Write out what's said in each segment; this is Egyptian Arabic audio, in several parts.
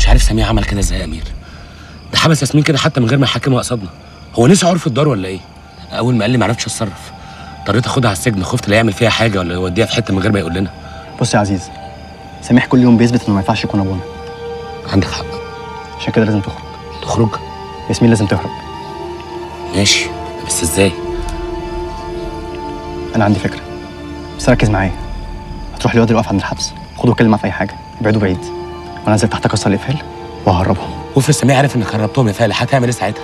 عارف سميع عمل كده ازاي يا امير ده حبس ياسمين كده حتى من غير ما يحكمها قصادنا هو نسي عرف الدار ولا ايه اول ما قال لي ما عرفتش اتصرف اضطريت اخدها على السجن خفت لا يعمل فيها حاجه ولا يوديها في حته من غير ما يقول لنا بص يا عزيز سميح كل يوم بيثبت انه ما ينفعش يكون ابونا عندك حق عشان كده لازم تخرج تخرج ياسمين لازم تهرب ماشي بس ازاي انا عندي فكره بس ركز معايا هتروح للواد اللي واقف عند الحبس خده وكلم معاه في اي حاجه ابعدوا بعيد وانا انزل تحت اكسر القفال وههربهم وافرض سميع عرف انك هربتهم يا فالح هتعمل ايه ساعتها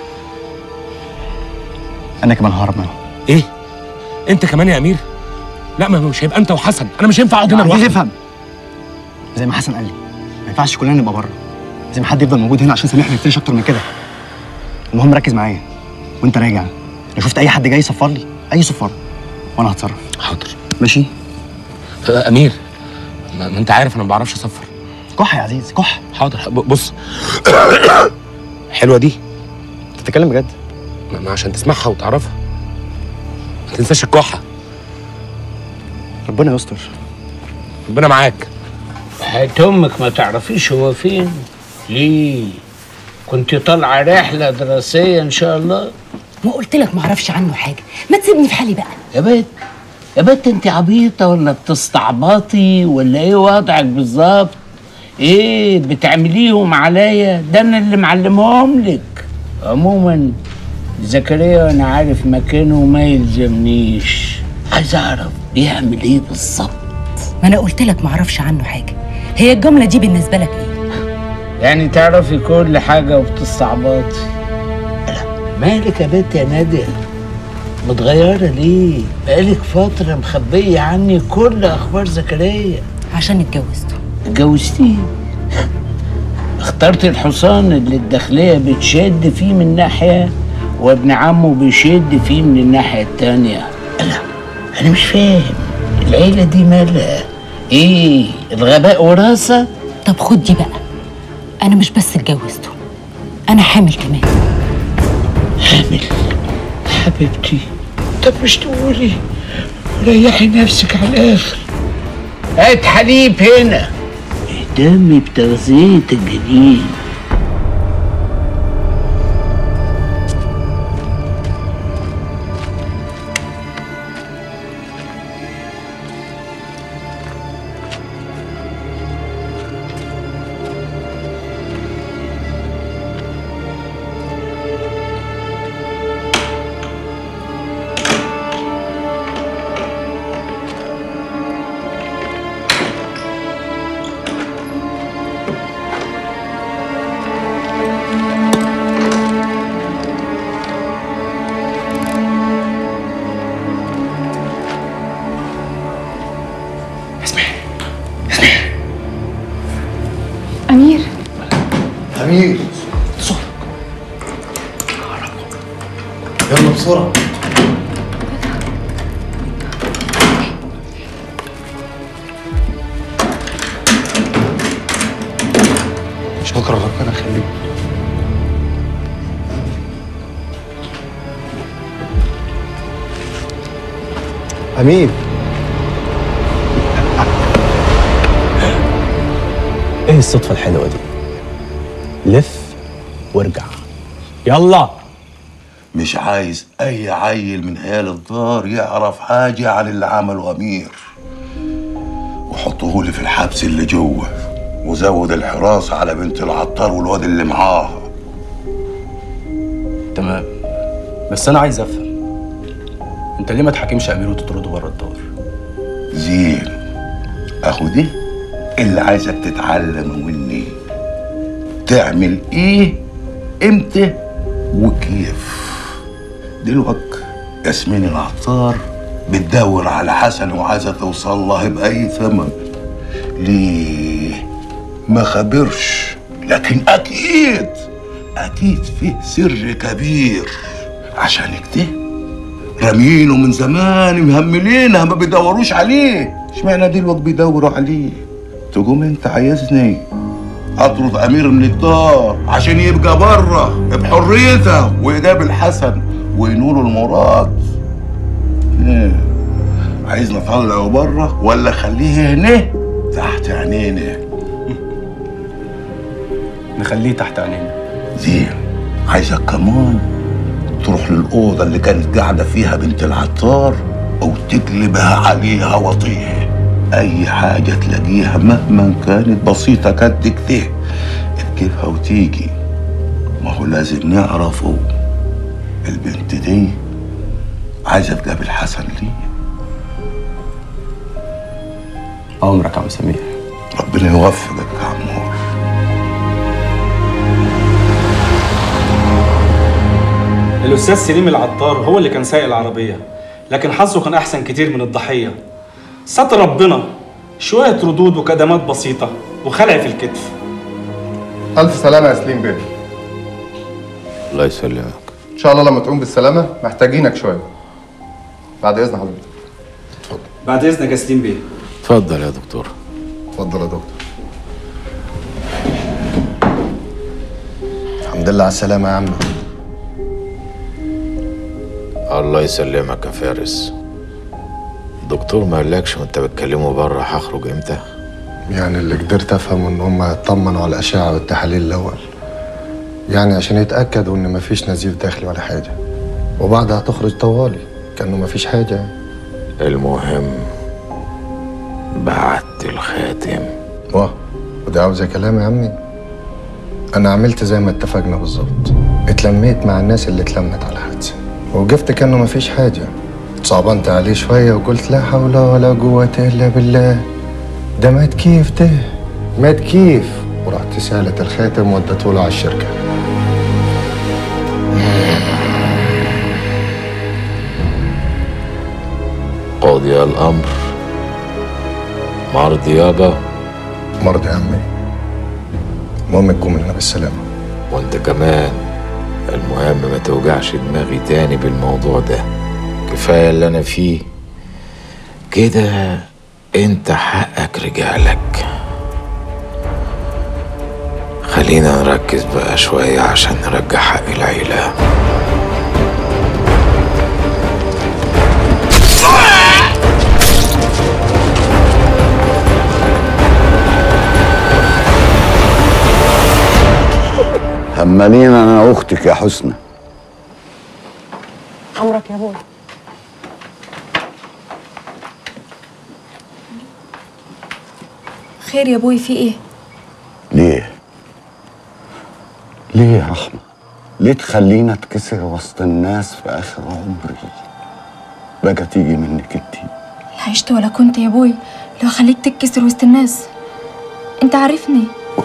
انا كمان ههرب منهم ايه انت كمان يا امير لا ما مش هيبقى انت وحسن انا مش هينفع اقعد هنا عزيز لوحدي افهم زي ما حسن قال لي ما ينفعش كلنا نبقى بره لازم حد يفضل موجود هنا عشان سميح ما يفترش اكتر من كده المهم ركز معايا وانت راجع لو شفت اي حد جاي يصفر لي اي صفاره وانا هتصرف حاضر ماشي آه، امير ما ما انت عارف انا ما بعرفش اصفر كح يا عزيز كح حاضر ب- بص حلوه دي تتكلم بجد ما ما عشان تسمعها وتعرفها ما تنساش الكحه ربنا يستر ربنا معاك هات امك ما تعرفيش هو فين ليه كنت طالعه رحله دراسيه ان شاء الله ما قلت لك ما اعرفش عنه حاجه ما تسيبني في حالي بقى يا بنت يا بنت انت عبيطه ولا بتستعبطي ولا ايه وضعك بالظبط ايه بتعمليهم عليا ده انا اللي معلمهم لك عموما زكريا انا عارف مكانه وما يلزمنيش عايز اعرف بيعمل ايه بالظبط ما انا قلت لك ما اعرفش عنه حاجه هي الجمله دي بالنسبه لك ايه يعني تعرفي كل حاجة وبتستعبطي لا مالك يا بنت يا نادية متغيرة ليه؟ بقالك فترة مخبية عني كل أخبار زكريا عشان اتجوزته اتجوزتيه اخترت الحصان اللي الداخلية بتشد فيه من ناحية وابن عمه بيشد فيه من الناحية التانية لا أنا مش فاهم العيلة دي مالها إيه الغباء وراثة طب خد دي بقى انا مش بس اتجوزته انا حامل كمان حامل حبيبتي طب مش تقولي ريحي نفسك على الاخر هات حليب هنا اهتمي بتغذية الجنين أمير أمير يلا بسرعة شكرا ربنا يخليك امين ايه الصدفة الحلوة دي؟ لف وارجع يلا مش عايز أي عيل من عيال الدار يعرف حاجة عن اللي عمله أمير وحطوه لي في الحبس اللي جوه وزود الحراسة على بنت العطار والواد اللي معاها تمام بس انا عايز افهم انت ليه ما تحاكمش امير وتطرده بره الدار؟ زين أخو دي اللي عايزك تتعلم مني تعمل إيه إمتى وكيف دلوقتي ياسمين العطار بتدور على حسن وعايزة توصل له بأي ثمن ليه ما خبرش لكن أكيد أكيد فيه سر كبير عشان كده رامينه من زمان مهملينها ما بيدوروش عليه اشمعنى دلوقتي بيدوروا عليه تقوم انت عايزني اطرد امير من الدار عشان يبقى بره بحريته ويقابل حسن وينول المراد ايه عايزني اطلعه بره ولا اخليه هنا تحت عينينا نخليه تحت عينينا زين عايزك كمان تروح للأوضة اللي كانت قاعدة فيها بنت العطار أو تقلبها عليها وطيها أي حاجة تلاقيها مهما كانت بسيطة قد كده تجيبها وتيجي ما هو لازم نعرفه البنت دي عايزة تقابل حسن ليه عمرك يا عم سمير ربنا يوفقك يا عمور الأستاذ سليم العطار هو اللي كان سايق العربية لكن حظه كان أحسن كتير من الضحية ستر ربنا شوية ردود وكدمات بسيطة وخلع في الكتف ألف سلامة يا سليم بيه الله يسلمك إن شاء الله لما تقوم بالسلامة محتاجينك شوية بعد إذن حضرتك بعد إذنك يا سليم بيه اتفضل يا دكتور اتفضل يا دكتور الحمد لله على السلامة يا عم الله يسلمك يا فارس الدكتور ما قالكش وانت بتكلمه بره هخرج امتى يعني اللي قدرت أفهمه إن هم اطمنوا على الأشعة والتحاليل الأول يعني عشان يتأكدوا إن مفيش نزيف داخلي ولا حاجة وبعدها هتخرج طوالي كأنه مفيش حاجة المهم بعت الخاتم واه وده عاوزة كلام يا عمي أنا عملت زي ما اتفقنا بالظبط اتلميت مع الناس اللي اتلمت على حادثة وقفت كأنه مفيش حاجة صعبنت عليه شوية وقلت لا حول ولا قوة إلا بالله ده مات كيف ده مات كيف ورحت سالت الخاتم ودته له على الشركة قاضي الامر مرضي يابا مرضي يا عمي المهم تقوم لنا بالسلامة وانت كمان المهم ما توجعش دماغي تاني بالموضوع ده كفايه اللي انا فيه كده انت حقك رجالك خلينا نركز بقى شويه عشان نرجع حق العيله همانين أنا أختك يا حسنى عمرك يا ابوي خير يا ابوي في ايه ليه؟ ليه يا رحمة؟ ليه تخلينا اتكسر وسط الناس في آخر عمري؟ بقى تيجي منك انتي لا عشت ولا كنت يا ابوي لو خليك تتكسر وسط الناس انت عارفني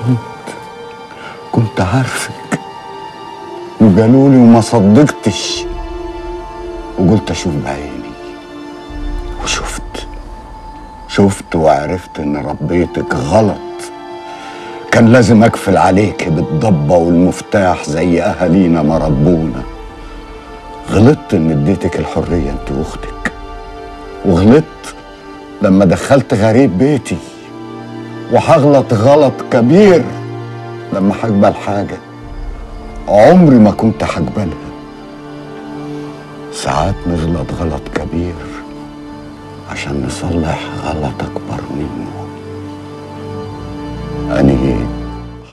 كنت عارفك وقالولي وما صدقتش وقلت اشوف بعيني وشفت شفت وعرفت ان ربيتك غلط كان لازم اقفل عليك بالضبة والمفتاح زي اهالينا ما ربونا غلطت ان اديتك الحرية انت واختك وغلطت لما دخلت غريب بيتي وهغلط غلط كبير لما هقبل حاجة عمري ما كنت هقبلها ساعات نغلط غلط كبير عشان نصلح غلط أكبر منه أني